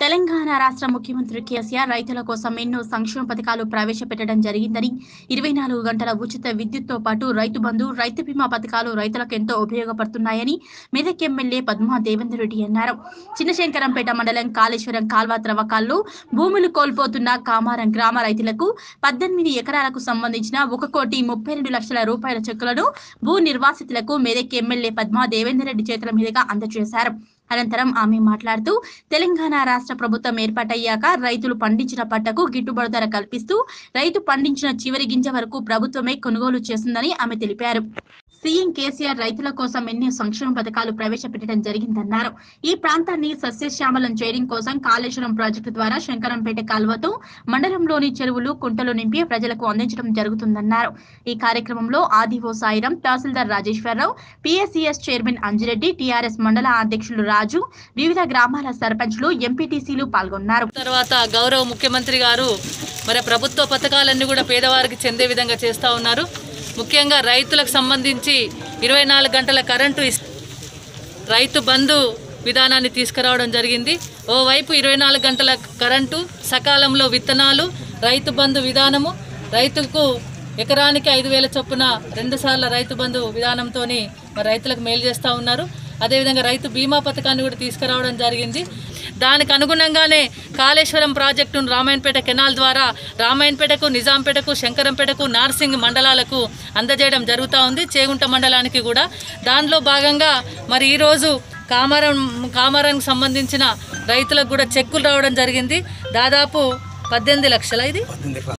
తెలంగాణ రాష్ట్ర ముఖ్యమంత్రి కేసీఆర్ రైతుల కోసం ఎన్నో సంక్షేమ పథకాలు ప్రవేశపెట్టడం జరిగిందని ఇరవై నాలుగు గంటల ఉచిత విద్యుత్తో పాటు రైతు బంధు రైతు బీమా పథకాలు రైతులకు ఎంతో ఉపయోగపడుతున్నాయని మెదక్ ఎమ్మెల్యే పద్మా దేవేందర్ రెడ్డి అన్నారు చిన్నశంకరంపేట మండలం కాళేశ్వరం కాల్వ త్రవ్వకాల్లో భూములు కోల్పోతున్న కామారం గ్రామ రైతులకు పద్దెనిమిది ఎకరాలకు సంబంధించిన ఒక కోటి ముప్పై రెండు లక్షల రూపాయల చెక్కులను భూ నిర్వాసితులకు మెదక్ ఎమ్మెల్యే పద్మా దేవేందర్ రెడ్డి చేతుల మీదుగా అందజేశారు అనంతరం ఆమె మాట్లాడుతూ తెలంగాణ రాష్ట్ర ప్రభుత్వం ఏర్పాటయ్యాక రైతులు పండించిన పంటకు గిట్టుబాటు ధర కల్పిస్తూ రైతు పండించిన చివరి గింజ వరకు ప్రభుత్వమే కొనుగోలు చేస్తుందని ఆమె తెలిపారు సీఎం కేసీఆర్ రైతుల కోసం ఎన్నో సంక్షేమ పథకాలు ప్రవేశపెట్టడం జరిగిందన్నారు ఈ ప్రాంతాన్ని సస్యశ్యామలం చేయడం కోసం కాళేశ్వరం ప్రాజెక్టు ద్వారా శంకరంపేట కాల్వతో మండలంలోని చెరువులు కుంటలు నింపి ప్రజలకు అందించడం జరుగుతుందన్నారు ఈ కార్యక్రమంలో ఆదివో సాయిరం తహసీల్దార్ Rajeshwara Rao PSCS chairman Anjireddy TRS మండల అధ్యక్షులు రాజు వివిధ గ్రామాల సర్పంచ్లు ఎంపీటీసీలు పాల్గొన్నారు తర్వాత గౌరవ ముఖ్యమంత్రి గారు మరి ప్రభుత్వ పథకాలన్నీ కూడా పేదవారికి చెందే విధంగా చేస్తూ ఉన్నారు ముఖ్యంగా రైతులకు సంబంధించి ఇరవై నాలుగు గంటల కరెంటు ఇస్- రైతు బంధు విధానాన్ని తీసుకురావడం జరిగింది ఓవైపు ఇరవై నాలుగు గంటల కరెంటు సకాలంలో విత్తనాలు రైతు బంధు విధానము రైతుకు ఎకరానికి ఐదు వేల చొప్పున రెండు సార్ల రైతు బంధు విధానంతో మరి రైతులకు మేలు చేస్తూ ఉన్నారు అదేవిధంగా రైతు బీమా పథకాన్ని కూడా తీసుకురావడం జరిగింది దానికి అనుగుణంగానే కాళేశ్వరం ప్రాజెక్టును రామాయణపేట కెనాల్ ద్వారా రామాయణపేటకు నిజాంపేటకు శంకరంపేటకు నార్సింగ్ మండలాలకు అందజేయడం జరుగుతూ ఉంది చేగుంట మండలానికి కూడా దానిలో భాగంగా మరి ఈరోజు కామారం కామారానికి సంబంధించిన రైతులకు కూడా చెక్కులు రావడం జరిగింది దాదాపు పద్దెనిమిది లక్షల ఇది